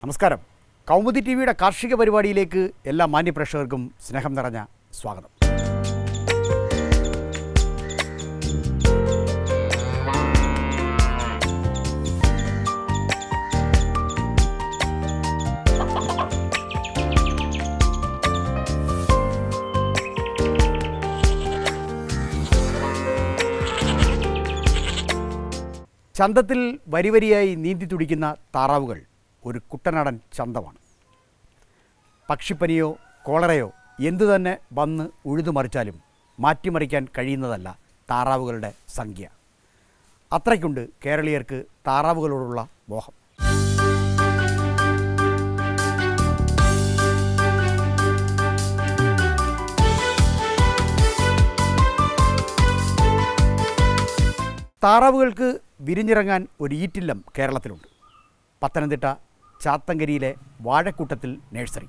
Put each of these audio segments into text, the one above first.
നമസ്കാരം കൗമുദി ടി വിയുടെ കാർഷിക പരിപാടിയിലേക്ക് എല്ലാ മാന്യപ്രേക്ഷകർക്കും സ്നേഹം നിറഞ്ഞ സ്വാഗതം ചന്തത്തിൽ വരിവരിയായി നീന്തി തുടിക്കുന്ന താറാവുകൾ ഒരു കുട്ടനാടൻ ചന്തമാണ് പക്ഷിപ്പനിയോ കോളറയോ എന്തു തന്നെ വന്ന് ഉഴുതുമറിച്ചാലും മാറ്റിമറിക്കാൻ കഴിയുന്നതല്ല താറാവുകളുടെ സംഖ്യ അത്രയ്ക്കുണ്ട് കേരളീയർക്ക് താറാവുകളോടുള്ള മോഹം താറാവുകൾക്ക് വിരിഞ്ഞിറങ്ങാൻ ഒരു ഈറ്റില്ലം കേരളത്തിലുണ്ട് പത്തനംതിട്ട ചാത്തങ്കരിയിലെ വാഴക്കൂട്ടത്തിൽ നഴ്സറി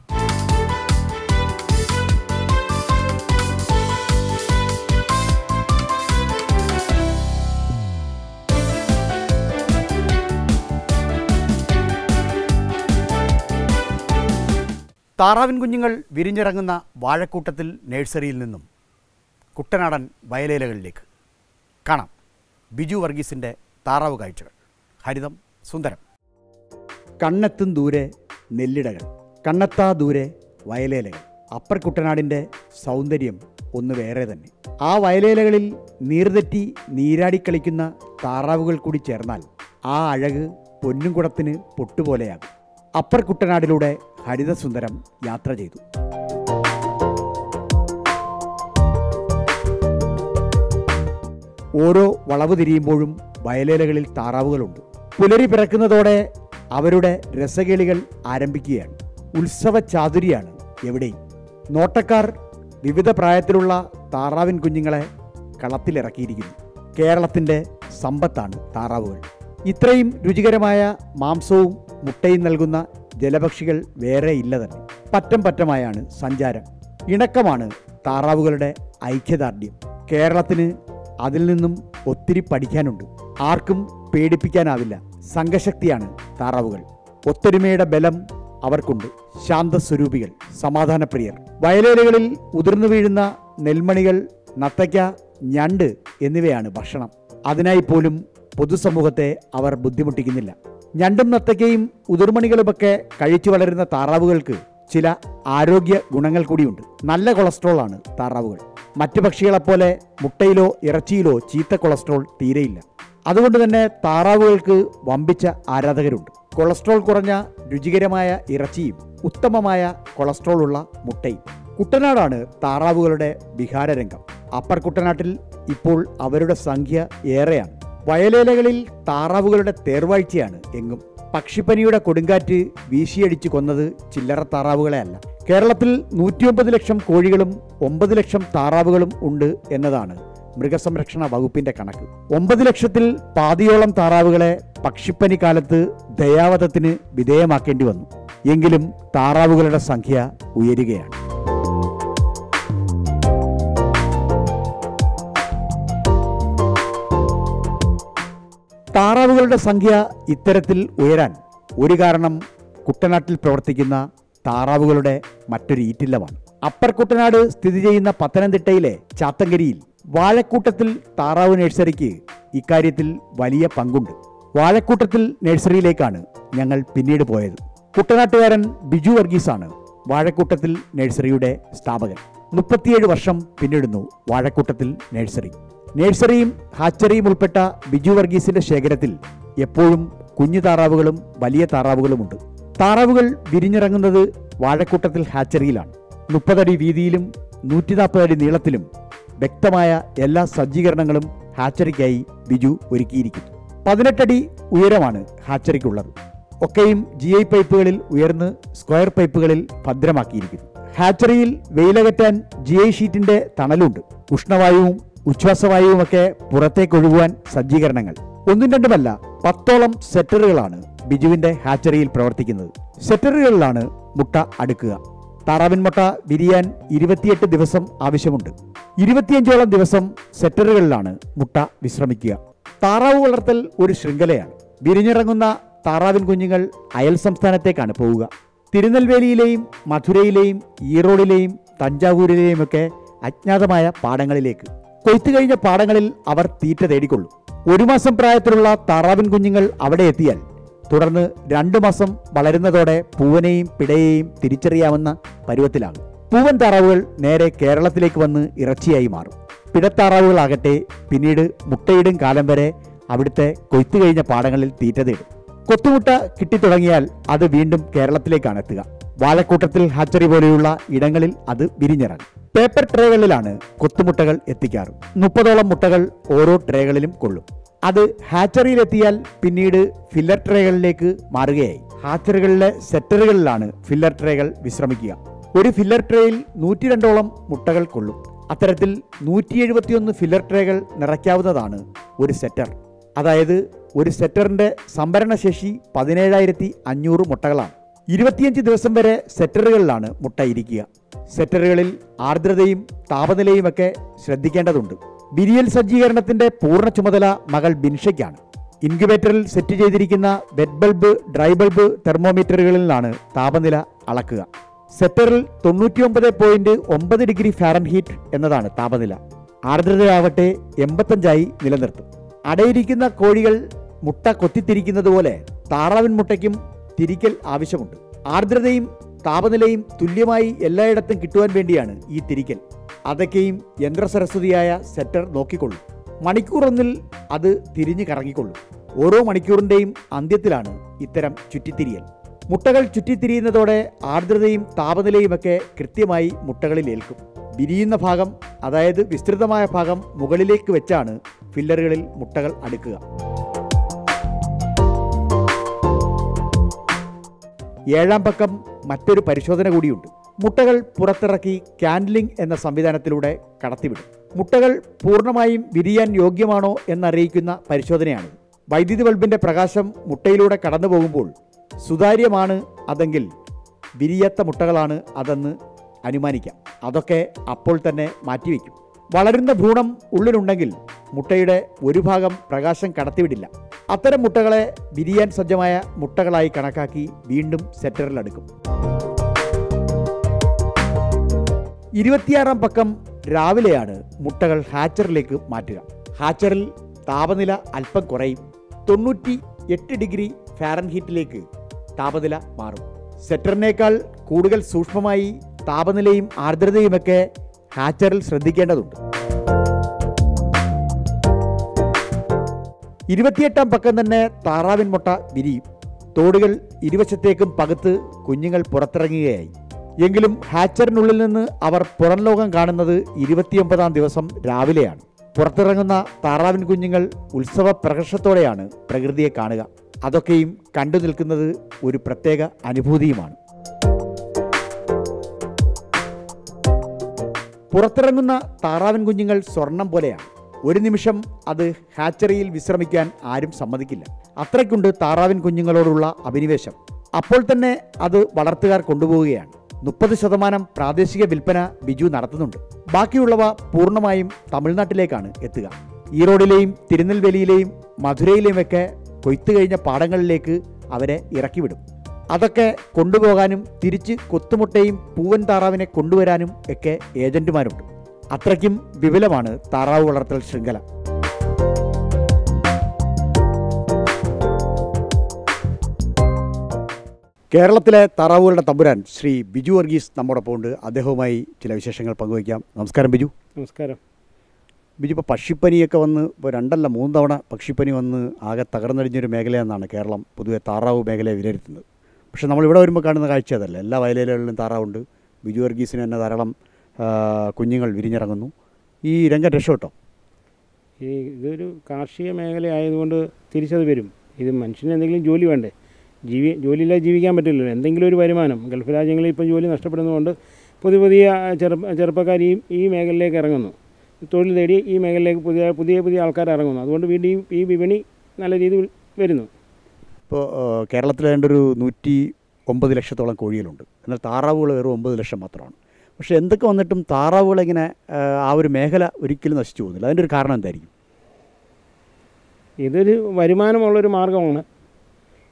താറാവിൻ കുഞ്ഞുങ്ങൾ വിരിഞ്ഞിറങ്ങുന്ന വാഴക്കൂട്ടത്തിൽ നഴ്സറിയിൽ നിന്നും കുട്ടനാടൻ വയലേലകളിലേക്ക് കാണാം ബിജു വർഗീസിൻ്റെ താറാവ് കാഴ്ചകൾ ഹരിതം സുന്ദരം കണ്ണെത്തും ദൂരെ നെല്ലിടകൾ കണ്ണെത്താ ദൂരെ വയലേലകൾ അപ്പർ കുട്ടനാടിൻ്റെ സൗന്ദര്യം ഒന്ന് വേറെ തന്നെ ആ വയലേലകളിൽ നീർതെറ്റി നീരാടിക്കളിക്കുന്ന താറാവുകൾ കൂടി ചേർന്നാൽ ആ അഴക് പൊന്നുംകുടത്തിന് പൊട്ടുപോലെയാകും അപ്പർ കുട്ടനാടിലൂടെ ഹരിതസുന്ദരം യാത്ര ചെയ്തു ഓരോ വളവ് തിരിയുമ്പോഴും വയലേലകളിൽ താറാവുകളുണ്ട് പുലരി പിറക്കുന്നതോടെ അവരുടെ രസകേളികൾ ആരംഭിക്കുകയാണ് ഉത്സവ ചാതുരിയാണ് എവിടെയും നോട്ടക്കാർ വിവിധ പ്രായത്തിലുള്ള താറാവിൻ കുഞ്ഞുങ്ങളെ കളത്തിലിറക്കിയിരിക്കുന്നു കേരളത്തിൻ്റെ സമ്പത്താണ് താറാവുകൾ ഇത്രയും രുചികരമായ മാംസവും മുട്ടയും നൽകുന്ന ജലപക്ഷികൾ വേറെ ഇല്ല തന്നെ പറ്റം പറ്റമായാണ് സഞ്ചാരം ഇണക്കമാണ് താറാവുകളുടെ ഐക്യദാർഢ്യം കേരളത്തിന് അതിൽ നിന്നും ഒത്തിരി പഠിക്കാനുണ്ട് ആർക്കും പേടിപ്പിക്കാനാവില്ല സംഘശക്തിയാണ് താറാവുകൾ ഒത്തൊരുമയുടെ ബലം അവർക്കുണ്ട് ശാന്തസ്വരൂപികൾ സമാധാനപ്രിയർ വയലേലകളിൽ ഉതിർന്നു വീഴുന്ന നെൽമണികൾ നത്തയ്ക്ക ഞണ്ട് എന്നിവയാണ് ഭക്ഷണം അതിനായി പോലും പൊതുസമൂഹത്തെ അവർ ബുദ്ധിമുട്ടിക്കുന്നില്ല ഞണ്ടും നത്തയ്ക്കയും ഉതിർമണികളുമൊക്കെ കഴിച്ചു വളരുന്ന താറാവുകൾക്ക് ചില ആരോഗ്യ ഗുണങ്ങൾ കൂടിയുണ്ട് നല്ല കൊളസ്ട്രോൾ ആണ് താറാവുകൾ മറ്റു പക്ഷികളെപ്പോലെ മുട്ടയിലോ ഇറച്ചിയിലോ ചീത്ത കൊളസ്ട്രോൾ തീരെയില്ല അതുകൊണ്ട് തന്നെ താറാവുകൾക്ക് വമ്പിച്ച ആരാധകരുണ്ട് കൊളസ്ട്രോൾ കുറഞ്ഞ രുചികരമായ ഇറച്ചിയും ഉത്തമമായ കൊളസ്ട്രോൾ ഉള്ള മുട്ടയും കുട്ടനാടാണ് താറാവുകളുടെ വിഹാരരംഗം അപ്പർ കുട്ടനാട്ടിൽ ഇപ്പോൾ അവരുടെ സംഖ്യ ഏറെയാണ് വയലേലകളിൽ താറാവുകളുടെ തേർവാഴ്ചയാണ് എങ്ങും പക്ഷിപ്പനിയുടെ കൊടുങ്കാറ്റ് വീശിയടിച്ചു കൊന്നത് ചില്ലറ താറാവുകളെ അല്ല കേരളത്തിൽ നൂറ്റിയൊമ്പത് ലക്ഷം കോഴികളും ഒമ്പത് ലക്ഷം താറാവുകളും ഉണ്ട് എന്നതാണ് മൃഗസംരക്ഷണ വകുപ്പിന്റെ കണക്ക് ഒമ്പത് ലക്ഷത്തിൽ പാതിയോളം താറാവുകളെ പക്ഷിപ്പനി കാലത്ത് ദയാവധത്തിന് വിധേയമാക്കേണ്ടി വന്നു എങ്കിലും താറാവുകളുടെ സംഖ്യ ഉയരുകയാണ് താറാവുകളുടെ സംഖ്യ ഇത്തരത്തിൽ ഉയരാൻ ഒരു കാരണം കുട്ടനാട്ടിൽ പ്രവർത്തിക്കുന്ന താറാവുകളുടെ മറ്റൊരു ഈറ്റില്ലമാണ് അപ്പർ കുട്ടനാട് സ്ഥിതി ചെയ്യുന്ന പത്തനംതിട്ടയിലെ ചാത്തങ്കരിയിൽ വാഴക്കൂട്ടത്തിൽ താറാവ് നഴ്സറിക്ക് ഇക്കാര്യത്തിൽ വലിയ പങ്കുണ്ട് വാഴക്കൂട്ടത്തിൽ നഴ്സറിയിലേക്കാണ് ഞങ്ങൾ പിന്നീട് പോയത് കുട്ടനാട്ടുകാരൻ ബിജു വർഗീസാണ് വാഴക്കൂട്ടത്തിൽ നഴ്സറിയുടെ സ്ഥാപകൻ മുപ്പത്തിയേഴ് വർഷം പിന്നിടുന്നു വാഴക്കൂട്ടത്തിൽ നഴ്സറി നഴ്സറിയും ഹാച്ചറിയും ഉൾപ്പെട്ട ബിജു വർഗീസിന്റെ ശേഖരത്തിൽ എപ്പോഴും കുഞ്ഞു താറാവുകളും വലിയ താറാവുകളുമുണ്ട് താറാവുകൾ വിരിഞ്ഞിറങ്ങുന്നത് വാഴക്കൂട്ടത്തിൽ ഹാച്ചറിയിലാണ് മുപ്പതടി വീതിയിലും നൂറ്റി നാൽപ്പത് അടി നീളത്തിലും വ്യക്തമായ എല്ലാ സജ്ജീകരണങ്ങളും ഹാച്ചറിക്കായി ബിജു ഒരുക്കിയിരിക്കുന്നു പതിനെട്ടടി ഉയരമാണ് ഹാച്ചറിക്കുള്ളത് ഒക്കെയും ജി ഐ പൈപ്പുകളിൽ ഉയർന്ന് സ്ക്വയർ പൈപ്പുകളിൽ ഭദ്രമാക്കിയിരിക്കുന്നു ഹാച്ചറിയിൽ വെയിലകറ്റാൻ ജി ഐ ഷീറ്റിന്റെ തണലുണ്ട് ഉഷ്ണവായുവും ഉച്ഛ്വാസവായുവുമൊക്കെ പുറത്തേക്കൊഴുകുവാൻ സജ്ജീകരണങ്ങൾ ഒന്നും രണ്ടുമല്ല പത്തോളം സെറ്ററുകളാണ് ബിജുവിന്റെ ഹാച്ചറിയിൽ പ്രവർത്തിക്കുന്നത് സെറ്ററുകളിലാണ് മുട്ട അടുക്കുക താറാവിൻ മുട്ട വിരിയാൻ ഇരുപത്തിയെട്ട് ദിവസം ആവശ്യമുണ്ട് ഇരുപത്തിയഞ്ചോളം ദിവസം സെറ്ററുകളിലാണ് മുട്ട വിശ്രമിക്കുക താറാവ് വളർത്തൽ ഒരു ശൃംഖലയാണ് വിരിഞ്ഞിറങ്ങുന്ന താറാവിൻ കുഞ്ഞുങ്ങൾ അയൽ സംസ്ഥാനത്തേക്കാണ് പോവുക തിരുനെൽവേലിയിലെയും മധുരയിലെയും ഈറോഡിലെയും തഞ്ചാവൂരിലെയുമൊക്കെ അജ്ഞാതമായ പാടങ്ങളിലേക്ക് കൊയ്ത്തു കഴിഞ്ഞ പാടങ്ങളിൽ അവർ തീറ്റ തേടിക്കൊള്ളും ഒരു മാസം പ്രായത്തിലുള്ള താറാവിൻ കുഞ്ഞുങ്ങൾ അവിടെ എത്തിയാൽ തുടർന്ന് രണ്ടു മാസം വളരുന്നതോടെ പൂവനെയും പിടയെയും തിരിച്ചറിയാവുന്ന പരുവത്തിലാകും പൂവൻ താറാവുകൾ നേരെ കേരളത്തിലേക്ക് വന്ന് ഇറച്ചിയായി മാറും പിടത്താറാവുകളാകട്ടെ പിന്നീട് മുട്ടയിടും കാലം വരെ അവിടുത്തെ കൊയ്ത്തു കഴിഞ്ഞ പാടങ്ങളിൽ തീറ്റ തേടും കൊത്തുമുട്ട കിട്ടിത്തുടങ്ങിയാൽ അത് വീണ്ടും കേരളത്തിലേക്കാണ് എത്തുക വാഴക്കൂട്ടത്തിൽ ഹാച്ചറി പോലെയുള്ള ഇടങ്ങളിൽ അത് വിരിഞ്ഞിറങ്ങും പേപ്പർ ട്രേകളിലാണ് കൊത്തുമുട്ടകൾ എത്തിക്കാറ് മുപ്പതോളം മുട്ടകൾ ഓരോ ട്രേകളിലും കൊള്ളും അത് ഹാച്ചറിയിലെത്തിയാൽ പിന്നീട് ഫില്ലർ ട്രേകളിലേക്ക് മാറുകയായി ഹാച്ചറികളിലെ സെറ്ററുകളിലാണ് ഫില്ലർ ട്രേകൾ വിശ്രമിക്കുക ഒരു ഫില്ലർ ട്രേയിൽ നൂറ്റി രണ്ടോളം മുട്ടകൾ കൊള്ളും അത്തരത്തിൽ നൂറ്റി എഴുപത്തിയൊന്ന് ഫില്ലർ ട്രേകൾ നിറയ്ക്കാവുന്നതാണ് ഒരു സെറ്റർ അതായത് ഒരു സെറ്ററിന്റെ സംഭരണശേഷി പതിനേഴായിരത്തി അഞ്ഞൂറ് മുട്ടകളാണ് ഇരുപത്തിയഞ്ച് ദിവസം വരെ സെറ്ററുകളിലാണ് മുട്ട ഇരിക്കുക സെറ്ററുകളിൽ ആർദ്രതയും താപനിലയും ഒക്കെ ശ്രദ്ധിക്കേണ്ടതുണ്ട് വിരിയൽ സജ്ജീകരണത്തിന്റെ പൂർണ്ണ ചുമതല മകൾ ബിൻഷയ്ക്കാണ് ഇൻക്യുബേറ്ററിൽ സെറ്റ് ചെയ്തിരിക്കുന്ന വെറ്റ് ബൾബ് ഡ്രൈ ബൾബ് തെർമോമീറ്ററുകളിലാണ് താപനില അളക്കുക സെറ്ററിൽ തൊണ്ണൂറ്റിയൊമ്പത് പോയിന്റ് ഒമ്പത് ഡിഗ്രി ഫാരൻഹീറ്റ് എന്നതാണ് താപനില ആർദ്രതയാവട്ടെ എൺപത്തഞ്ചായി നിലനിർത്തും അടയിരിക്കുന്ന കോഴികൾ മുട്ട കൊത്തിത്തിരിക്കുന്നത് പോലെ താറാവിൻ മുട്ടയ്ക്കും തിരിക്കൽ ആവശ്യമുണ്ട് ആർദ്രതയും താപനിലയും തുല്യമായി എല്ലായിടത്തും കിട്ടുവാൻ വേണ്ടിയാണ് ഈ തിരിക്കൽ അതൊക്കെയും യന്ത്രസരസ്വതിയായ സെറ്റർ നോക്കിക്കൊള്ളും മണിക്കൂറൊന്നിൽ അത് തിരിഞ്ഞു കറങ്ങിക്കൊള്ളും ഓരോ മണിക്കൂറിൻ്റെയും അന്ത്യത്തിലാണ് ഇത്തരം ചുറ്റിത്തിരിയൽ മുട്ടകൾ ചുറ്റിത്തിരിയുന്നതോടെ ആർദ്രതയും താപനിലയുമൊക്കെ കൃത്യമായി മുട്ടകളിൽ ഏൽക്കും വിരിയുന്ന ഭാഗം അതായത് വിസ്തൃതമായ ഭാഗം മുകളിലേക്ക് വെച്ചാണ് ഫില്ലറുകളിൽ മുട്ടകൾ അടുക്കുക ഏഴാം പക്കം മറ്റൊരു പരിശോധന കൂടിയുണ്ട് മുട്ടകൾ പുറത്തിറക്കി ക്യാൻഡലിംഗ് എന്ന സംവിധാനത്തിലൂടെ കടത്തിവിടും മുട്ടകൾ പൂർണ്ണമായും വിരിയാൻ യോഗ്യമാണോ എന്നറിയിക്കുന്ന പരിശോധനയാണ് വൈദ്യുതി ബൾബിന്റെ പ്രകാശം മുട്ടയിലൂടെ കടന്നു പോകുമ്പോൾ സുതാര്യമാണ് അതെങ്കിൽ വിരിയാത്ത മുട്ടകളാണ് അതെന്ന് അനുമാനിക്കാം അതൊക്കെ അപ്പോൾ തന്നെ മാറ്റിവെക്കും വളരുന്ന ഭ്രൂണം ഉള്ളിലുണ്ടെങ്കിൽ മുട്ടയുടെ ഒരു ഭാഗം പ്രകാശം കടത്തിവിടില്ല അത്തരം മുട്ടകളെ വിരിയാൻ സജ്ജമായ മുട്ടകളായി കണക്കാക്കി വീണ്ടും സെറ്ററിലെടുക്കും ഇരുപത്തിയാറാം പക്കം രാവിലെയാണ് മുട്ടകൾ ഹാച്ചറിലേക്ക് മാറ്റുക ഹാച്ചറിൽ താപനില അല്പം കുറയും തൊണ്ണൂറ്റി എട്ട് ഡിഗ്രി ഫാരൻഹീറ്റിലേക്ക് താപനില മാറും സെറ്ററിനേക്കാൾ കൂടുതൽ സൂക്ഷ്മമായി താപനിലയും ആർദ്രതയുമൊക്കെ ഹാച്ചറിൽ ശ്രദ്ധിക്കേണ്ടതുണ്ട് ഇരുപത്തിയെട്ടാം പക്കം തന്നെ താറാവിൻ മുട്ട വിരിയും തോടുകൾ ഇരുവശത്തേക്കും പകുത്ത് കുഞ്ഞുങ്ങൾ പുറത്തിറങ്ങുകയായി എങ്കിലും ഹാച്ചറിനുള്ളിൽ നിന്ന് അവർ പുറം ലോകം കാണുന്നത് ഇരുപത്തിയൊമ്പതാം ദിവസം രാവിലെയാണ് പുറത്തിറങ്ങുന്ന താറാവിൻ കുഞ്ഞുങ്ങൾ ഉത്സവ പ്രകർഷത്തോടെയാണ് പ്രകൃതിയെ കാണുക അതൊക്കെയും കണ്ടു നിൽക്കുന്നത് ഒരു പ്രത്യേക അനുഭൂതിയുമാണ് പുറത്തിറങ്ങുന്ന താറാവിൻ കുഞ്ഞുങ്ങൾ സ്വർണം പോലെയാണ് ഒരു നിമിഷം അത് ഹാച്ചറിയിൽ വിശ്രമിക്കാൻ ആരും സമ്മതിക്കില്ല അത്രയ്ക്കുണ്ട് താറാവിൻ കുഞ്ഞുങ്ങളോടുള്ള അഭിനിവേശം അപ്പോൾ തന്നെ അത് വളർത്തുകാർ കൊണ്ടുപോവുകയാണ് മുപ്പത് ശതമാനം പ്രാദേശിക വിൽപ്പന ബിജു നടത്തുന്നുണ്ട് ബാക്കിയുള്ളവ പൂർണ്ണമായും തമിഴ്നാട്ടിലേക്കാണ് എത്തുക ഈറോഡിലെയും തിരുനെൽവേലിയിലെയും മധുരയിലെയുമൊക്കെ കൊയ്ത്തു കഴിഞ്ഞ പാടങ്ങളിലേക്ക് അവരെ ഇറക്കിവിടും അതൊക്കെ കൊണ്ടുപോകാനും തിരിച്ച് കൊത്തുമുട്ടയും പൂവൻ താറാവിനെ കൊണ്ടുവരാനും ഒക്കെ ഏജന്റുമാരുണ്ട് അത്രയ്ക്കും വിപുലമാണ് താറാവ് വളർത്തൽ ശൃംഖല കേരളത്തിലെ താറാവുകളുടെ തമ്പുരാൻ ശ്രീ ബിജു വർഗീസ് നമ്മോടൊപ്പം ഉണ്ട് അദ്ദേഹവുമായി ചില വിശേഷങ്ങൾ പങ്കുവയ്ക്കാം നമസ്കാരം ബിജു നമസ്കാരം ബിജു ഇപ്പോൾ പക്ഷിപ്പനിയൊക്കെ വന്ന് ഇപ്പോൾ രണ്ടല്ല മൂന്ന് തവണ പക്ഷിപ്പനി വന്ന് ആകെ തകർന്നടിഞ്ഞൊരു മേഖലയെന്നാണ് കേരളം പൊതുവെ താറാവ് മേഖലയെ വിലയിരുത്തുന്നത് പക്ഷേ നമ്മൾ ഇവിടെ വരുമ്പോൾ കാണുന്ന കാഴ്ച അതല്ല എല്ലാ വയലേലകളിലും താറാവുണ്ട് ബിജു വർഗീസിന് തന്നെ ധാരാളം ആ, കുഞ്ഞുങ്ങൾ വിരിഞ്ഞിറങ്ങുന്നു ഈ രംഗം രക്ഷപ്പെട്ടോ ഈ ഇതൊരു കാർഷിക മേഖല ആയതുകൊണ്ട് തിരിച്ചത് വരും ഇത് മനുഷ്യന് എന്തെങ്കിലും ജോലി വേണ്ടേ ജീവി ജോലിയില്ലാതെ ജീവിക്കാൻ പറ്റില്ലല്ലോ എന്തെങ്കിലും ഒരു വരുമാനം ഗൾഫ് രാജ്യങ്ങളിൽ ഇപ്പം ജോലി നഷ്ടപ്പെടുന്നതുകൊണ്ട് പുതിയ പുതിയ ചെറുപ്പ ചെറുപ്പക്കാർ ഈ ഈ മേഖലയിലേക്ക് ഇറങ്ങുന്നു തൊഴിൽ തേടി ഈ മേഖലയിലേക്ക് പുതിയ പുതിയ പുതിയ ആൾക്കാർ ഇറങ്ങുന്നു അതുകൊണ്ട് വീണ്ടും ഈ- ഈ വിപണി നല്ല രീതിയിൽ വരുന്നു ഇപ്പോൾ കേരളത്തിൽ ഏതാണ്ട് ഒരു നൂറ്റി ഒമ്പത് ലക്ഷത്തോളം കോഴികളുണ്ട് എന്നാൽ താറാവുകൾ വെറും ഒമ്പത് ലക്ഷം മാത്രമാണ് പക്ഷേ എന്തൊക്കെ വന്നിട്ടും താറാവുകൾ ഇങ്ങനെ ആ, ആ ഒരു മേഖല ഒരിക്കലും നശിച്ചു പോകുന്നില്ല അതിൻ്റെ ഒരു കാരണം എന്തായിരിക്കും ഇതൊരു വരുമാനമുള്ളൊരു മാർഗ്ഗമാണ്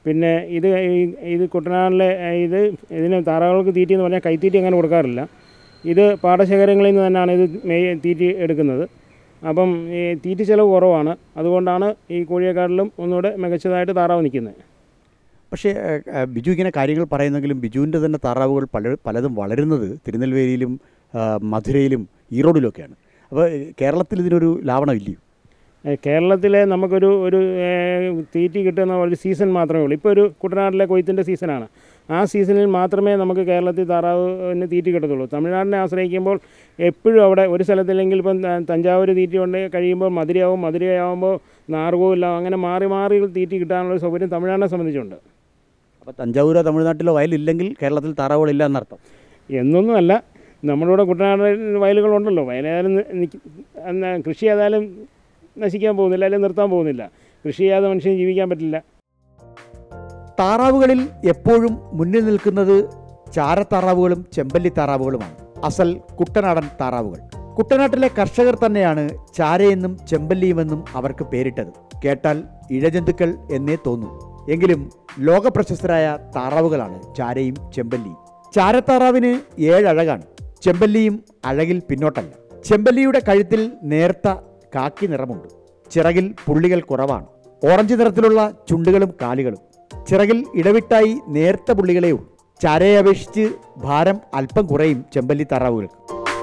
പിന്നെ ഇത് ഈ- ഇത് കുട്ടനാട്ടിലെ ഇത് ഇതിന് താറാവുകൾക്ക് തീറ്റി എന്ന് പറഞ്ഞാൽ കൈത്തീറ്റി അങ്ങനെ കൊടുക്കാറില്ല ഇത് പാടശേഖരങ്ങളിൽ നിന്ന് തന്നെയാണ് ഇത് മെയ് തീറ്റി എടുക്കുന്നത് അപ്പം ഈ തീറ്റി ചിലവ് കുറവാണ് അതുകൊണ്ടാണ് ഈ കോഴിയെക്കാട്ടിലും ഒന്നുകൂടെ മികച്ചതായിട്ട് താറാവ് നിൽക്കുന്നത് പക്ഷേ ഏഹ്, ഏഹ്, ബിജു ഇങ്ങനെ കാര്യങ്ങൾ പറയുന്നെങ്കിലും ബിജുവിൻ്റെ തന്നെ താറാവുകൾ പല പലതും വളരുന്നത് തിരുനെൽവേലിയിലും ആ, മധുരയിലും ഈറോഡിലുമൊക്കെയാണ് അപ്പോൾ ഏഹ്, കേരളത്തിൽ ഇതിനൊരു ലാവണമില്ലയോ ഏഹ് കേരളത്തിലെ നമുക്കൊരു ഒരു ഏഹ് തീറ്റി കിട്ടുന്ന ഒരു സീസൺ മാത്രമേ ഉള്ളൂ ഇപ്പോൾ ഒരു കുട്ടനാട്ടിലെ കൊയ്ത്തിൻ്റെ സീസണാണ് ആ സീസണിൽ മാത്രമേ നമുക്ക് കേരളത്തിൽ താറാവിന് തീറ്റി കിട്ടത്തുള്ളൂ തമിഴ്നാടിനെ ആശ്രയിക്കുമ്പോൾ എപ്പോഴും അവിടെ ഒരു സ്ഥലത്തില്ലെങ്കിൽ ഇപ്പം ത- തഞ്ചാവൂർ തീറ്റി കൊണ്ട് കഴിയുമ്പോൾ മധുരയാവും മധുരയാവുമ്പോൾ നാർകോവില്ല അങ്ങനെ മാറി മാറി തീറ്റി കിട്ടാനുള്ള ഒരു സൗകര്യം തമിഴ്നാടിനെ സംബന്ധിച്ചുണ്ട് അപ്പോൾ തഞ്ചാവൂരോ തമിഴ്നാട്ടിലോ വയലില്ലെങ്കിൽ കേരളത്തിൽ താറാവുകളില്ല എന്നർത്ഥം എന്നൊന്നുമല്ല നമ്മളിവിടെ കുട്ടനാട് വയലുകളുണ്ടല്ലോ വയലേതായാലും നി- നിക്ക്- എന്നാ കൃഷി ഏതായാലും നശിക്കാൻ പോകുന്നില്ല അല്ലെങ്കിൽ നിർത്താൻ പോകുന്നില്ല കൃഷി ചെയ്യാതെ മനുഷ്യന് ജീവിക്കാൻ പറ്റില്ല താറാവുകളിൽ എപ്പോഴും മുന്നിൽ നിൽക്കുന്നത് ചാരത്താറാവുകളും ചെമ്പല്ലി താറാവുകളുമാണ് അസൽ കുട്ടനാടൻ താറാവുകൾ കുട്ടനാട്ടിലെ കർഷകർ തന്നെയാണ് ചാരയെന്നും ചെമ്പല്ലിയുമെന്നും അവർക്ക് പേരിട്ടത് കേട്ടാൽ ഇഴജന്തുക്കൾ എന്നേ തോന്നും എങ്കിലും ലോകപ്രശസ്തരായ താറാവുകളാണ് ചാരയും ചെമ്പല്ലിയും ചാരത്താറാവിന് ഏഴഴകാണ് ചെമ്പല്ലിയും അഴകിൽ പിന്നോട്ടല്ല ചെമ്പല്ലിയുടെ കഴുത്തിൽ നേർത്ത കാക്കി നിറമുണ്ട് ചിറകിൽ പുള്ളികൾ കുറവാണ് ഓറഞ്ച് നിറത്തിലുള്ള ചുണ്ടുകളും കാലുകളും ചിറകിൽ ഇടവിട്ടായി നേർത്ത പുള്ളികളേ ഉള്ളൂ ചാരയെ അപേക്ഷിച്ച് ഭാരം അല്പം കുറയും ചെമ്പല്ലി താറാവുകൾക്ക്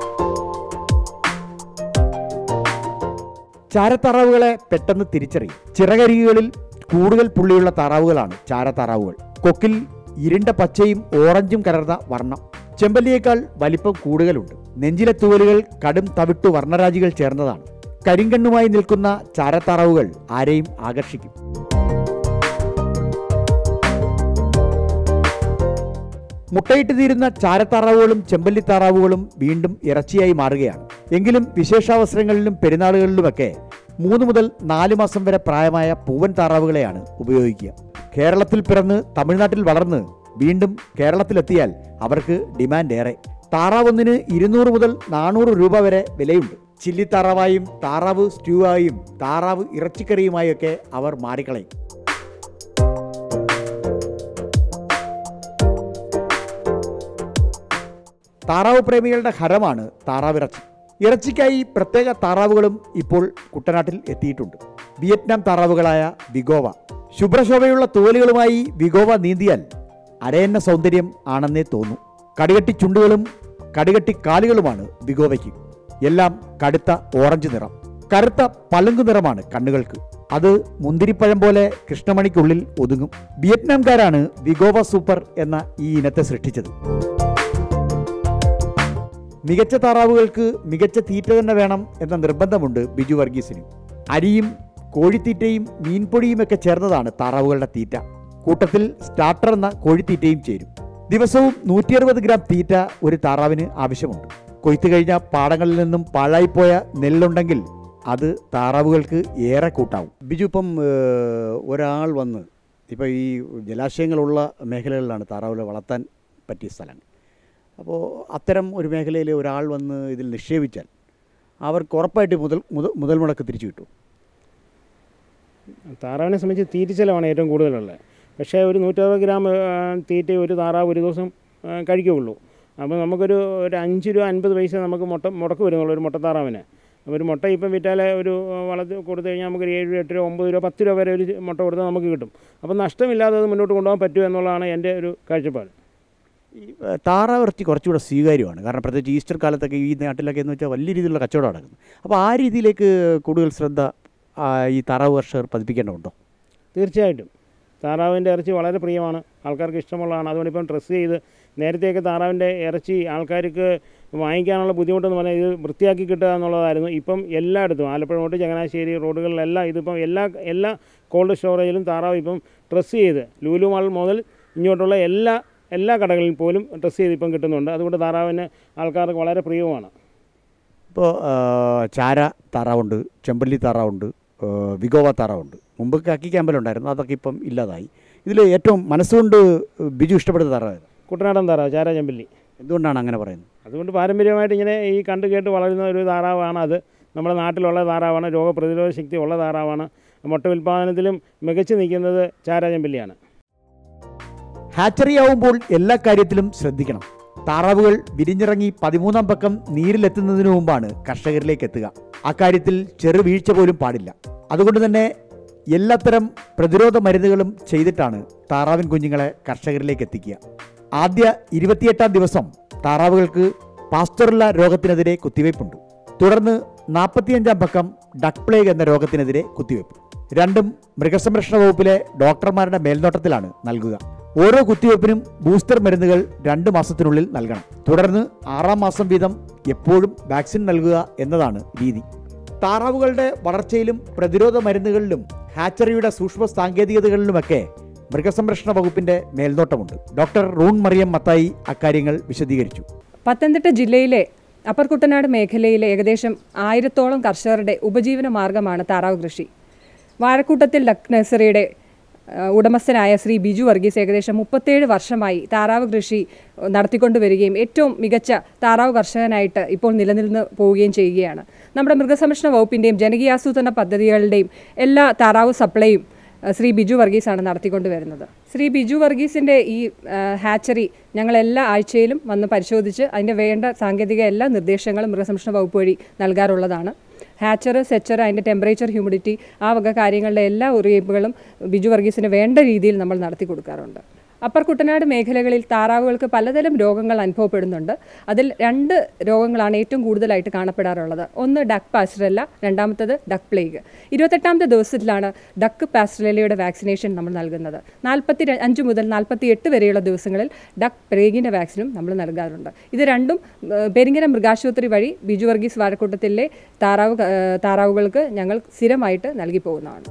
ചാരത്താറാവുകളെ പെട്ടെന്ന് തിരിച്ചറിയും ചിറകരികളിൽ കൂടുതൽ പുള്ളിയുള്ള താറാവുകളാണ് ചാരത്താറാവുകൾ കൊക്കിൽ ഇരുണ്ട പച്ചയും ഓറഞ്ചും കലർന്ന വർണ്ണം ചെമ്പല്ലിയേക്കാൾ വലിപ്പം കൂടുതലുണ്ട് നെഞ്ചിലെ തൂവലുകൾ കടും തവിട്ടു വർണ്ണരാജികൾ ചേർന്നതാണ് കരിങ്കണ്ണുമായി നിൽക്കുന്ന ചാരത്താറാവുകൾ ആരെയും ആകർഷിക്കും മുട്ടയിട്ട് തീരുന്ന ചാരത്താറാവുകളും ചെമ്പല്ലി താറാവുകളും വീണ്ടും ഇറച്ചിയായി മാറുകയാണ് എങ്കിലും വിശേഷാവസരങ്ങളിലും പെരുന്നാളുകളിലുമൊക്കെ മൂന്ന് മുതൽ നാല് മാസം വരെ പ്രായമായ പൂവൻ താറാവുകളെയാണ് ഉപയോഗിക്കുക കേരളത്തിൽ പിറന്ന് തമിഴ്നാട്ടിൽ വളർന്ന് വീണ്ടും കേരളത്തിലെത്തിയാൽ അവർക്ക് ഡിമാൻഡ് ഏറെ താറാവൊന്നിന് ഇരുന്നൂറ് മുതൽ നാനൂറ് രൂപ വരെ വിലയുണ്ട് ചില്ലി താറാവായും താറാവ് സ്റ്റ്യൂ ആയും താറാവ് ഇറച്ചിക്കറിയുമായൊക്കെ അവർ മാറിക്കളയും താറാവ് പ്രേമികളുടെ ഹരമാണ് താറാവിറച്ചി ഇറച്ചിക്കായി പ്രത്യേക താറാവുകളും ഇപ്പോൾ കുട്ടനാട്ടിൽ എത്തിയിട്ടുണ്ട് വിയറ്റ്നാം താറാവുകളായ വിഗോവ ശുഭ്രശോഭയുള്ള തൂവലുകളുമായി വിഗോവ നീന്തിയാൽ അരയന്ന സൗന്ദര്യം ആണെന്നേ തോന്നൂ കടുകട്ടി ചുണ്ടുകളും കടുകട്ടി കാലുകളുമാണ് വിഗോവയ്ക്ക് എല്ലാം കടുത്ത ഓറഞ്ച് നിറം കറുത്ത പളുങ്കു നിറമാണ് കണ്ണുകൾക്ക് അത് മുന്തിരിപ്പഴം പോലെ കൃഷ്ണമണിക്കുള്ളിൽ ഒതുങ്ങും വിയറ്റ്നാംകാരാണ് വിഗോവ സൂപ്പർ എന്ന ഈ ഇനത്തെ സൃഷ്ടിച്ചത് മികച്ച താറാവുകൾക്ക് മികച്ച തീറ്റ തന്നെ വേണം എന്ന നിർബന്ധമുണ്ട് ബിജു വർഗീസിന് അരിയും കോഴിത്തീറ്റയും മീൻപൊടിയുമൊക്കെ ചേർന്നതാണ് താറാവുകളുടെ തീറ്റ കൂട്ടത്തിൽ സ്റ്റാർട്ടർ എന്ന കോഴിത്തീറ്റയും ചേരും ദിവസവും നൂറ്റി അറുപത് ഗ്രാം തീറ്റ ഒരു താറാവിന് ആവശ്യമുണ്ട് കൊയ്ത്തു കഴിഞ്ഞ പാടങ്ങളിൽ നിന്നും പാഴായിപ്പോയ നെല്ലുണ്ടെങ്കിൽ അത് താറാവുകൾക്ക് ഏറെ കൂട്ടാവും ബിജു ഇപ്പം ഏഹ്, ഒരാൾ വന്ന് ഇപ്പോൾ ഈ ജലാശയങ്ങളുള്ള മേഖലകളിലാണ് താറാവുകളെ വളർത്താൻ പറ്റിയ സ്ഥലങ്ങൾ അപ്പോൾ അത്തരം ഒരു മേഖലയിൽ ഒരാൾ വന്ന് ഇതിൽ നിക്ഷേപിച്ചാൽ അവർക്ക് ഉറപ്പായിട്ട് മുതൽ മുതൽ മുതൽ മുടക്ക് തിരിച്ചു കിട്ടും താറാവിനെ സംബന്ധിച്ച് തീറ്റ ചിലവാണ് ഏറ്റവും കൂടുതലുള്ളത് പക്ഷേ ഒരു നൂറ്ററുപത് ഗ്രാം ആ, തീറ്റ ഒരു താറാവ് ഒരു ദിവസം ആ, കഴിക്കുകയുള്ളൂ അപ്പോൾ നമുക്കൊരു ഒരു അഞ്ച് രൂപ അൻപത് പൈസ നമുക്ക് മുട്ട മുടക്ക് വരുന്നുള്ളൂ ഒരു മുട്ടത്താറാവിന് അപ്പോൾ ഒരു മുട്ട ഇപ്പം വിറ്റാൽ ഒരു വളർത്തി കൊടുത്തു കഴിഞ്ഞാൽ നമുക്കൊരു ഏഴ് രൂപ എട്ട് രൂപ ഒമ്പത് രൂപ പത്ത് രൂപ വരെ ഒരു മുട്ട കൊടുത്താൽ നമുക്ക് കിട്ടും അപ്പോൾ നഷ്ടമില്ലാതെ അത് മുന്നോട്ട് കൊണ്ടുപോകാൻ പറ്റുമോ എന്നുള്ളതാണ് എൻ്റെ ഒരു കാഴ്ചപ്പാട് ഈ ഏഹ്, താറാവ് ഇറച്ചി കുറച്ചുകൂടെ സ്വീകാര്യമാണ് കാരണം പ്രത്യേകിച്ച് ഈസ്റ്റർ കാലത്തൊക്കെ ഈ നാട്ടിലൊക്കെ എന്ന് വെച്ചാൽ വലിയ രീതിയിലുള്ള കച്ചവടം നടക്കുന്നത് അപ്പോൾ ആ രീതിയിലേക്ക് കൂടുതൽ ശ്രദ്ധ ആ, ഈ താറാവ് കർഷകർ പതിപ്പിക്കേണ്ടതുണ്ടോ തീർച്ചയായിട്ടും താറാവിൻ്റെ ഇറച്ചി വളരെ പ്രിയമാണ് ആൾക്കാർക്ക് ഇഷ്ടമുള്ളതാണ് അതുകൊണ്ട് ഇപ്പം ഡ്രസ്സ് ചെയ്ത് നേരത്തെയൊക്കെ താറാവിൻ്റെ ഇറച്ചി ആൾക്കാർക്ക് വാങ്ങിക്കാനുള്ള ബുദ്ധിമുട്ടെന്ന് പറഞ്ഞാൽ ഇത് വൃത്തിയാക്കി കിട്ടുക എന്നുള്ളതായിരുന്നു ഇപ്പം എല്ലായിടത്തും ആലപ്പുഴ തൊട്ട് ചങ്ങനാശ്ശേരി റോഡുകളിലെല്ലാം ഇതിപ്പം എല്ലാ എല്ലാ കോൾഡ് സ്റ്റോറേജിലും താറാവ് ഇപ്പം ഡ്രസ്സ് ചെയ്ത് ലൂലു മാൾ മുതൽ ഇങ്ങോട്ടുള്ള എല്ലാ എല്ലാ കടകളിൽ പോലും ഡ്രസ്സ് ചെയ്ത് ഇപ്പം കിട്ടുന്നുണ്ട് അതുകൊണ്ട് താറാവിന് ആൾക്കാർക്ക് വളരെ പ്രിയവുമാണ് ഇപ്പോൾ ചാര താറാവുണ്ട് ചെമ്പല്ലി താറാവുണ്ട് ഏഹ്, വിഗോവ താറാവുണ്ട് മുമ്പ് കക്കി ക്യാമ്പലുണ്ടായിരുന്നു അതൊക്കെ ഇപ്പം ഇല്ലാതായി ഇതിൽ ഏറ്റവും മനസ്സുകൊണ്ട് ബിജു ഇഷ്ടപ്പെടുന്ന താറാവ് ഏതാ? കുട്ടനാടൻ താറാവ് ചാര ചെമ്പല്ലി എന്തുകൊണ്ടാണ് അങ്ങനെ പറയുന്നത് അതുകൊണ്ട് പാരമ്പര്യമായിട്ട് ഇങ്ങനെ ഈ കണ്ടു കേട്ട് വളരുന്ന ഒരു താറാവാണ് അത് നമ്മുടെ നാട്ടിലുള്ള താറാവാണ് രോഗപ്രതിരോധ ശക്തി ഉള്ള താറാവാണ് മുട്ട ഉൽപ്പാദനത്തിലും മികച്ചു നിൽക്കുന്നത് ചാരാചമ്പല്ലിയാണ് ഹാച്ചറി ആവുമ്പോൾ എല്ലാ കാര്യത്തിലും ശ്രദ്ധിക്കണം താറാവുകൾ വിരിഞ്ഞിറങ്ങി പതിമൂന്നാം പക്കം നീരിലെത്തുന്നതിന് മുമ്പാണ് കർഷകരിലേക്ക് എത്തുക അക്കാര്യത്തിൽ ചെറു വീഴ്ച പോലും പാടില്ല അതുകൊണ്ട് തന്നെ എല്ലാത്തരം പ്രതിരോധ മരുന്നുകളും ചെയ്തിട്ടാണ് താറാവിൻ കുഞ്ഞുങ്ങളെ കർഷകരിലേക്ക് എത്തിക്കുക ആദ്യ ഇരുപത്തിയെട്ടാം ദിവസം താറാവുകൾക്ക് പാസ്റ്ററുള്ള രോഗത്തിനെതിരെ കുത്തിവയ്പുണ്ട് തുടർന്ന് നാൽപ്പത്തിയഞ്ചാം പക്കം ഡക്ക് പ്ലേഗ് എന്ന രോഗത്തിനെതിരെ കുത്തിവയ്പ് രണ്ടും മൃഗസംരക്ഷണ വകുപ്പിലെ ഡോക്ടർമാരുടെ മേൽനോട്ടത്തിലാണ് നൽകുക ഓരോ കുത്തിവയ്പ്പിനും ബൂസ്റ്റർ മരുന്നുകൾ രണ്ട് മാസത്തിനുള്ളിൽ നൽകണം തുടർന്ന് ആറാം മാസം വീതം എപ്പോഴും വാക്സിൻ നൽകുക എന്നതാണ് രീതി താറാവുകളുടെ വളർച്ചയിലും പ്രതിരോധ മരുന്നുകളിലും ഹാച്ചറിയുടെ സൂക്ഷ്മ സാങ്കേതികതകളിലുമൊക്കെ മൃഗസംരക്ഷണ വകുപ്പിന്റെ മേൽനോട്ടമുണ്ട് ഡോക്ടർ റൂൺ മറിയം മത്തായി അക്കാര്യങ്ങൾ വിശദീകരിച്ചു പത്തനംതിട്ട ജില്ലയിലെ അപ്പർ കുട്ടനാട് മേഖലയിലെ ഏകദേശം ആയിരത്തോളം കർഷകരുടെ ഉപജീവന മാർഗമാണ് താറാവ് കൃഷി വാഴക്കൂട്ടത്തിൽ ഡക്ക് നഴ്സറിയുടെ ആ, ഉടമസ്ഥനായ ശ്രീ ബിജു വർഗീസ് ഏകദേശം മുപ്പത്തേഴ് വർഷമായി താറാവ് കൃഷി നടത്തിക്കൊണ്ടുവരികയും ഏറ്റവും മികച്ച താറാവ് കർഷകനായിട്ട് ഇപ്പോൾ നിലനിന്ന് പോവുകയും ചെയ്യുകയാണ് നമ്മുടെ മൃഗസംരക്ഷണ വകുപ്പിൻ്റെയും ജനകീയാസൂത്രണ പദ്ധതികളുടെയും എല്ലാ താറാവ് സപ്ലൈയും ആ, ശ്രീ ബിജു വർഗീസാണ് നടത്തിക്കൊണ്ടുവരുന്നത് ശ്രീ ബിജു വർഗീസിൻ്റെ ഈ ആ, ഹാച്ചറി ഞങ്ങൾ എല്ലാ ആഴ്ചയിലും വന്ന് പരിശോധിച്ച് അതിൻ്റെ വേണ്ട സാങ്കേതിക എല്ലാ നിർദ്ദേശങ്ങളും മൃഗസംരക്ഷണ വകുപ്പ് വഴി നൽകാറുള്ളതാണ് ഹാച്ചർ സെച്ചർ അതിൻ്റെ ടെമ്പറേച്ചർ ഹ്യൂമിഡിറ്റി ആ വക കാര്യങ്ങളുടെ എല്ലാ അറിയിപ്പുകളും ബിജു വർഗീസിന് വേണ്ട രീതിയിൽ നമ്മൾ നടത്തി കൊടുക്കാറുണ്ട് അപ്പർ കുട്ടനാട് മേഖലകളിൽ താറാവുകൾക്ക് പലതരം രോഗങ്ങൾ അനുഭവപ്പെടുന്നുണ്ട് അതിൽ രണ്ട് രോഗങ്ങളാണ് ഏറ്റവും കൂടുതലായിട്ട് കാണപ്പെടാറുള്ളത് ഒന്ന് ഡക്ക് പാസ്ട്രല്ല രണ്ടാമത്തത് ഡക്ക് പ്ലേഗ് ഇരുപത്തെട്ടാമത്തെ ദിവസത്തിലാണ് ഡക്ക് പാസ്ട്രലയുടെ വാക്സിനേഷൻ നമ്മൾ നൽകുന്നത് നാൽപ്പത്തി ര- അഞ്ച് മുതൽ നാൽപ്പത്തി എട്ട് വരെയുള്ള ദിവസങ്ങളിൽ ഡക്ക് പ്ലേഗിൻ്റെ വാക്സിനും നമ്മൾ നൽകാറുണ്ട് ഇത് രണ്ടും ഏഹ്, പെരിങ്ങര മൃഗാശുപത്രി വഴി ബിജു വർഗീസ് വാഴക്കൂട്ടത്തിലെ താറാവ് ക- ഏഹ്, താറാവുകൾക്ക് ഞങ്ങൾ സ്ഥിരമായിട്ട് നൽകി പോകുന്നതാണ്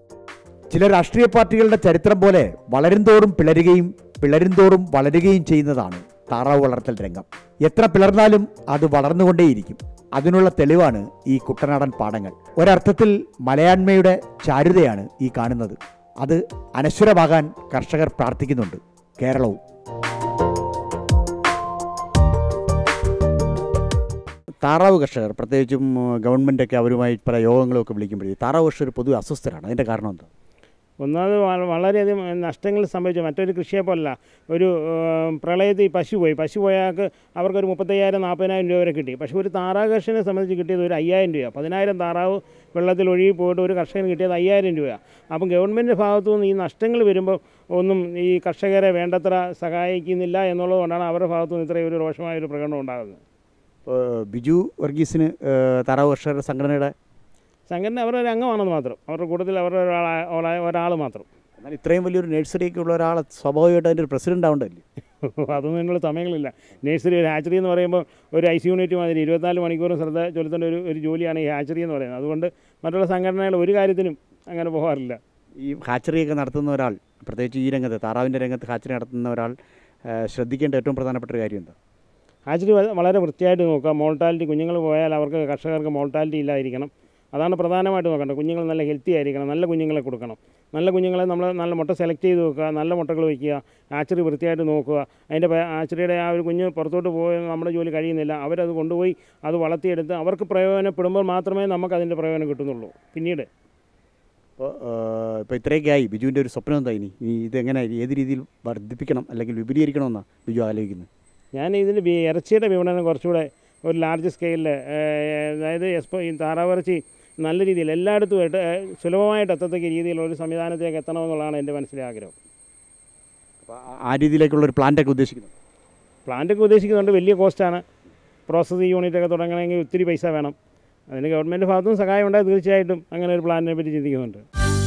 ചില രാഷ്ട്രീയ പാർട്ടികളുടെ ചരിത്രം പോലെ വളരും തോറും പിളരുകയും പിളരും തോറും വളരുകയും ചെയ്യുന്നതാണ് താറാവ് വളർത്തൽ രംഗം എത്ര പിളർന്നാലും അത് വളർന്നുകൊണ്ടേയിരിക്കും അതിനുള്ള തെളിവാണ് ഈ കുട്ടനാടൻ പാടങ്ങൾ ഒരർത്ഥത്തിൽ മലയാണ്മയുടെ ചാരുതയാണ് ഈ കാണുന്നത് അത് അനശ്വരമാകാൻ കർഷകർ പ്രാർത്ഥിക്കുന്നുണ്ട് കേരളവും താറാവ് കർഷകർ പ്രത്യേകിച്ചും ഗവൺമെൻറ്റൊക്കെ അവരുമായി പല യോഗങ്ങളൊക്കെ വിളിക്കുമ്പോഴേ താറാവ് കർഷകർ പൊതുവെ അസ്വസ്ഥരാണ് അതിൻ്റെ കാരണം എന്താ ഒന്നാമത് വ- വളരെയധികം നഷ്ടങ്ങൾ സംഭവിച്ചു മറ്റൊരു കൃഷിയെ പോലല്ല ഒരു ഏം, പ്രളയത്തിൽ പശു പോയി പശു പോയാൾക്ക് അവർക്കൊരു മുപ്പത്തയ്യായിരം നാൽപ്പതിനായിരം രൂപ വരെ കിട്ടി പക്ഷേ ഒരു താറാവ് കർഷകനെ സംബന്ധിച്ച് കിട്ടിയത് ഒരു അയ്യായിരം രൂപ പതിനായിരം താറാവ് വെള്ളത്തിൽ ഒഴുകി പോയിട്ട് ഒരു കർഷകന് കിട്ടിയത് അയ്യായിരം രൂപ അപ്പം ഗവൺമെൻറ് ഭാഗത്തു നിന്ന് ഈ നഷ്ടങ്ങൾ വരുമ്പോൾ ഒന്നും ഈ കർഷകരെ വേണ്ടത്ര സഹായിക്കുന്നില്ല എന്നുള്ളത് കൊണ്ടാണ് അവരുടെ ഭാഗത്തു നിന്ന് ഇത്രയും ഒരു രോഷമായ ഒരു പ്രകടനം ഉണ്ടാകുന്നത് ഇപ്പോൾ ബിജു വർഗീസിന് ഏഹ്, താറാവ് കർഷകരുടെ സംഘടനയുടെ സംഘടന അവരുടെ ഒരു അംഗമാണെന്ന് മാത്രം അവരുടെ കൂട്ടത്തിൽ അവരുടെ ഒരാളെ ഒരാൾ മാത്രം എന്നാൽ ഇത്രയും വലിയൊരു നഴ്സറിയൊക്കെ ഉള്ള ഒരാൾ സ്വാഭാവികമായിട്ട് അതിൻ്റെ ഒരു പ്രസിഡന്റ് ആവണ്ടല്ലേ അതൊന്നും അതിനുള്ള സമയങ്ങളില്ല നേഴ്സറി ഒരു ഹാച്ചറി എന്ന് പറയുമ്പോൾ ഒരു ഐ സി യൂണിറ്റ് മാതിരി ഇരുപത്തിനാല് മണിക്കൂറും ശ്രദ്ധ ചെലുത്തേണ്ട ഒരു ഒരു ജോലിയാണ് ഈ ഹാച്ചറി എന്ന് പറയുന്നത് അതുകൊണ്ട് മറ്റുള്ള സംഘടനകൾ ഒരു കാര്യത്തിനും അങ്ങനെ പോകാറില്ല ഈ ഹാച്ചറിയൊക്കെ നടത്തുന്ന ഒരാൾ പ്രത്യേകിച്ച് ഈ രംഗത്ത് താറാവിൻ്റെ രംഗത്ത് ഹാച്ചറി നടത്തുന്ന ഒരാൾ ഏഹ്, ശ്രദ്ധിക്കേണ്ട ഏറ്റവും പ്രധാനപ്പെട്ട ഒരു കാര്യം എന്താ ഹാച്ചറി വ- വളരെ വൃത്തിയായിട്ട് നോക്കുക മോർട്ടാലിറ്റി കുഞ്ഞുങ്ങൾ പോയാൽ അവർക്ക് കർഷകർക്ക് മോർട്ടാലിറ്റി ഇല്ലാതിരിക്കണം അതാണ് പ്രധാനമായിട്ട് നോക്കേണ്ടത് കുഞ്ഞുങ്ങൾ നല്ല ഹെൽത്തി ആയിരിക്കണം നല്ല കുഞ്ഞുങ്ങളെ കൊടുക്കണം നല്ല കുഞ്ഞുങ്ങളെ നമ്മൾ നല്ല മുട്ട സെലക്ട് ചെയ്ത് വെക്കുക നല്ല മുട്ടകൾ വയ്ക്കുക ഹാച്ചറി വൃത്തിയായിട്ട് നോക്കുക അതിൻ്റെ പ- ഹാച്ചറിയുടെ ആ ഒരു കുഞ്ഞ് പുറത്തോട്ട് പോയി നമ്മുടെ ജോലി കഴിയുന്നില്ല അവരത് കൊണ്ടുപോയി അത് വളർത്തിയെടുത്ത് അവർക്ക് പ്രയോജനപ്പെടുമ്പോൾ മാത്രമേ നമുക്ക് അതിൻ്റെ പ്രയോജനം കിട്ടുന്നുള്ളൂ പിന്നീട് ഇപ്പോൾ ഇപ്പോൾ ഇത്രയൊക്കെ ആയി ബിജുവിൻ്റെ ഒരു സ്വപ്നം എന്താ ഇനി ഇനി ഇതെങ്ങനെ ഏത് രീതിയിൽ വർദ്ധിപ്പിക്കണം അല്ലെങ്കിൽ വിപുലീകരിക്കണമെന്നാണ് ബിജു ആലോചിക്കുന്നത് ഞാൻ ഇതിൻ്റെ വി- ഇറച്ചിയുടെ വിപണനം കുറച്ചുകൂടെ ഒരു ലാർജ് സ്കെയിലിൽ അതായത് എക്സ്പോ ഈ താറാവിറച്ചി നല്ല രീതിയിൽ എല്ലായിടത്തുമായിട്ട് ഏഹ്, സുലഭമായിട്ട് എത്തത്തക്ക രീതിയിലുള്ള ഒരു സംവിധാനത്തിലേക്ക് എത്തണമെന്നുള്ളതാണ് എൻ്റെ മനസ്സിലെ ആഗ്രഹം അപ്പോൾ ആ- ആ രീതിയിലേക്കുള്ള ഒരു പ്ലാന്റൊക്കെ ഉദ്ദേശിക്കുന്നത് പ്ലാന്റൊക്കെ ഉദ്ദേശിക്കുന്നുണ്ട് വലിയ കോസ്റ്റാണ് പ്രോസസ്സിംഗ് യൂണിറ്റൊക്കെ തുടങ്ങണമെങ്കിൽ ഒത്തിരി പൈസ വേണം അതിന് ഗവൺമെൻറ് ഭാഗത്തുനിന്ന് സഹായം ഉണ്ടായി തീർച്ചയായിട്ടും അങ്ങനെ ഒരു പ്ലാനിനെ പറ്റി ചിന്തിക്കുന്നുണ്ട്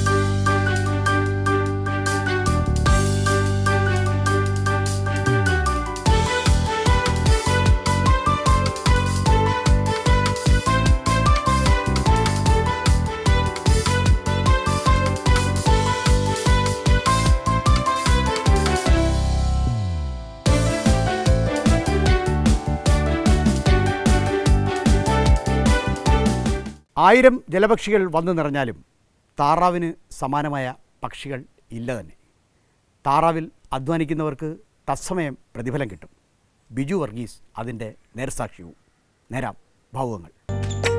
ആയിരം ജലപക്ഷികൾ വന്നു നിറഞ്ഞാലും താറാവിന് സമാനമായ പക്ഷികൾ ഇല്ല തന്നെ താറാവിൽ അധ്വാനിക്കുന്നവർക്ക് തത്സമയം പ്രതിഫലം കിട്ടും ബിജു വർഗീസ് അതിൻ്റെ നേർസാക്ഷ്യവും നേരാം ഭാവുകങ്ങൾ